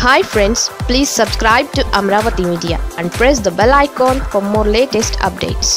hi friends please subscribe to Amaravati media and press the bell icon for more latest updates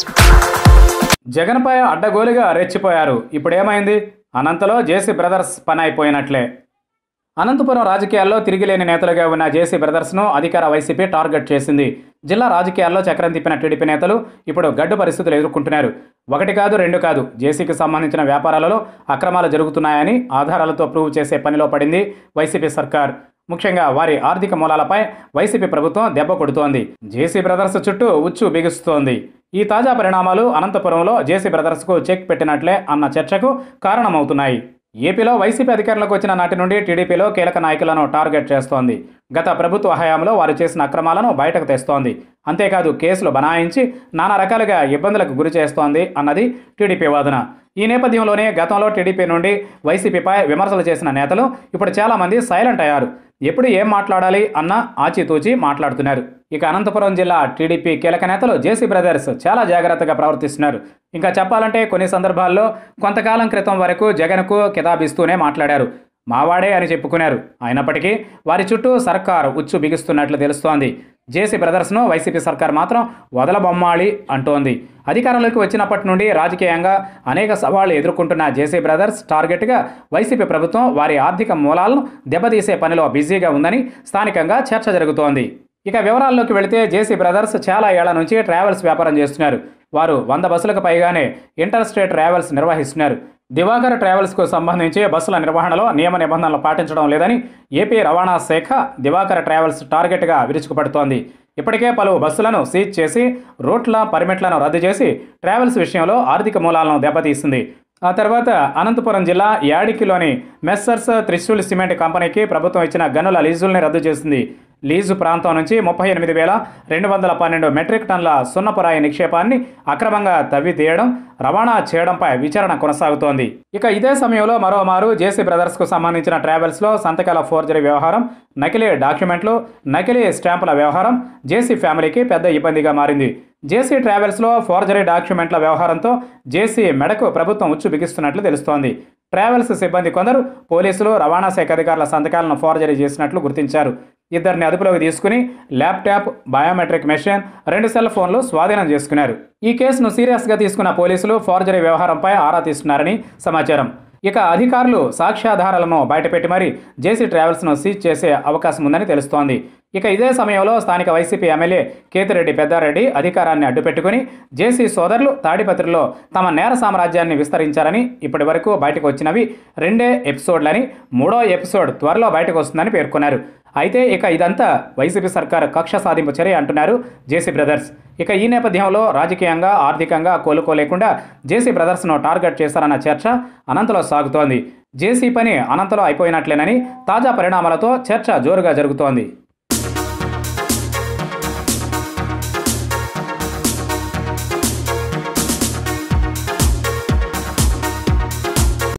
జగన్పై అడ్డగోలుగా రెచ్చిపోయారు ఇప్పుడేమైంది అనంతలో JC brothers పని అయిపోయినట్లే అనంతపురం రాజకీయాల్లో తిరిగిలేని నేతలుగా ఉన్న జేసీ బ్రదర్స్ను అధికార వైసీపీ టార్గెట్ చేసింది జిల్లా రాజకీయాల్లో చక్రం తిప్పిన టీడీపీ నేతలు ఇప్పుడు గడ్డు పరిస్థితులు ఎదుర్కొంటున్నారు ఒకటి కాదు రెండు కాదు జేసీకి సంబంధించిన వ్యాపారాలలో అక్రమాలు జరుగుతున్నాయని ఆధారాలతో ప్రూవ్ చేసే పనిలో పడింది వైసీపీ సర్కార్ ముఖ్యంగా వారి ఆర్థిక మూలాలపై వైసీపీ ప్రభుత్వం దెబ్బ కొడుతోంది జేసీ బ్రదర్స్ చుట్టూ ఉచ్చు బిగుస్తోంది ఈ తాజా పరిణామాలు అనంతపురంలో జేసీ బ్రదర్స్కు చెక్ పెట్టినట్లే అన్న చర్చకు కారణమవుతున్నాయి ఏపీలో వైసీపీ అధికారంలోకి వచ్చిన నాటి నుండి టీడీపీలో కీలక నాయకులను టార్గెట్ చేస్తోంది గత ప్రభుత్వ హయాంలో వారు చేసిన అక్రమాలను బయటకు తెస్తోంది అంతేకాదు కేసులు బనాయించి నానా రకాలుగా ఇబ్బందులకు గురి చేస్తోంది అన్నది టీడీపీ వాదన ఈ నేపథ్యంలోనే గతంలో టీడీపీ నుండి వైసీపీపై విమర్శలు చేసిన నేతలు ఇప్పుడు చాలామంది సైలెంట్ అయ్యారు ఎప్పుడు ఏం మాట్లాడాలి అన్న ఆచితూచి మాట్లాడుతున్నారు ఇక అనంతపురం జిల్లా టీడీపీ కీలక నేతలు జేసీ బ్రదర్స్ చాలా జాగ్రత్తగా ప్రవర్తిస్తున్నారు ఇంకా చెప్పాలంటే కొన్ని సందర్భాల్లో కొంతకాలం క్రితం వరకు జగన్కు కితాబిస్తూనే మాట్లాడారు మావాడే అని చెప్పుకున్నారు అయినప్పటికీ వారి చుట్టూ సర్కార్ ఉచ్చు బిగిస్తున్నట్లు తెలుస్తోంది జేసీ బ్రదర్స్ను వైసీపీ సర్కార్ మాత్రం వదలబొమ్మాళి అంటోంది అధికారంలోకి వచ్చినప్పటి నుండి రాజకీయంగా అనేక సవాళ్లు ఎదుర్కొంటున్న జేసీ బ్రదర్స్ టార్గెట్గా వైసీపీ ప్రభుత్వం వారి ఆర్థిక మూలాలను దెబ్బతీసే పనిలో బిజీగా ఉందని స్థానికంగా చర్చ జరుగుతోంది ఇక వివరాల్లోకి వెళితే జేసీ బ్రదర్స్ చాలా ఏళ్ల నుంచి ట్రావెల్స్ వ్యాపారం చేస్తున్నారు వారు వంద బస్సులకు పైగానే ఇంటర్ స్టేట్ ట్రావెల్స్ నిర్వహిస్తున్నారు దివాకర్ ట్రావెల్స్కు సంబంధించి బస్సుల నిర్వహణలో నియమ నిబంధనలు పాటించడం లేదని ఏపీ రవాణా శాఖ దివాకర్ ట్రావెల్స్ టార్గెట్గా విరుచుకుపడుతోంది ఇప్పటికే పలు బస్సులను సీజ్ చేసి రూట్ల పర్మిట్లను రద్దు చేసి ట్రావెల్స్ విషయంలో ఆర్థిక మూలాలను దెబ్బతీసింది ఆ తర్వాత అనంతపురం జిల్లా యాడికిలోని మెస్సర్స్ త్రిశూల్ సిమెంట్ కంపెనీకి ప్రభుత్వం ఇచ్చిన గనుల లీజుల్ని రద్దు చేసింది లీజు ప్రాంతం నుంచి ముప్పై ఎనిమిది వేల రెండు వందల పన్నెండు మెట్రిక్ టన్ల సున్నపురాయి నిక్షేపాన్ని అక్రమంగా తవ్వి తీయడం రవాణా చేయడంపై విచారణ కొనసాగుతోంది ఇక ఇదే సమయంలో మరోమారు జేసీ బ్రదర్స్కు సంబంధించిన ట్రావెల్స్లో సంతకాల ఫోర్జరీ వ్యవహారం నకిలీ డాక్యుమెంట్లు నకిలీ స్టాంపుల వ్యవహారం జేసీ ఫ్యామిలీకి పెద్ద ఇబ్బందిగా మారింది జేసీ ట్రావెల్స్లో ఫోర్జరీ డాక్యుమెంట్ల వ్యవహారంతో జేసీ మెడకు ప్రభుత్వం ఉచ్చు బిగిస్తున్నట్లు తెలుస్తోంది ట్రావెల్స్ సిబ్బంది కొందరు పోలీసులు రవాణా శాఖ అధికారుల సంతకాలను ఫోర్జరీ చేసినట్లు గుర్తించారు ఇద్దరిని అదుపులోకి తీసుకుని ల్యాప్టాప్ బయోమెట్రిక్ మెషిన్ రెండు సెల్ ఫోన్లు స్వాధీనం చేసుకున్నారు ఈ కేసును సీరియస్గా తీసుకున్న పోలీసులు ఫోర్జరీ వ్యవహారంపై ఆరా తీస్తున్నారని సమాచారం ఇక అధికారులు సాక్ష్యాధారాలను బయటపెట్టి మరీ జేసీ ట్రావెల్స్ను సీజ్ చేసే అవకాశం ఉందని తెలుస్తోంది ఇక ఇదే సమయంలో స్థానిక వైసీపీ ఎమ్మెల్యే కేతిరెడ్డి పెద్దారెడ్డి అధికారాన్ని అడ్డుపెట్టుకుని జేసీ సోదరులు తాడిపత్రిలో తమ నేర సామ్రాజ్యాన్ని విస్తరించారని ఇప్పటి వరకు బయటకు వచ్చినవి రెండే ఎపిసోడ్లని మూడో ఎపిసోడ్ త్వరలో బయటకు వస్తుందని పేర్కొన్నారు అయితే ఇక ఇదంతా వైసీపీ సర్కార్ కక్ష సాధింపు చర్య అంటున్నారు జేసీ బ్రదర్స్ ఇక ఈ నేపథ్యంలో రాజకీయంగా ఆర్థికంగా కోలుకోలేకుండా జేసీ బ్రదర్స్ను టార్గెట్ చేశారన్న చర్చ అనంతలో సాగుతోంది జేసీ పని అనంతలో అయిపోయినట్లేనని తాజా పరిణామాలతో చర్చ జోరుగా జరుగుతోంది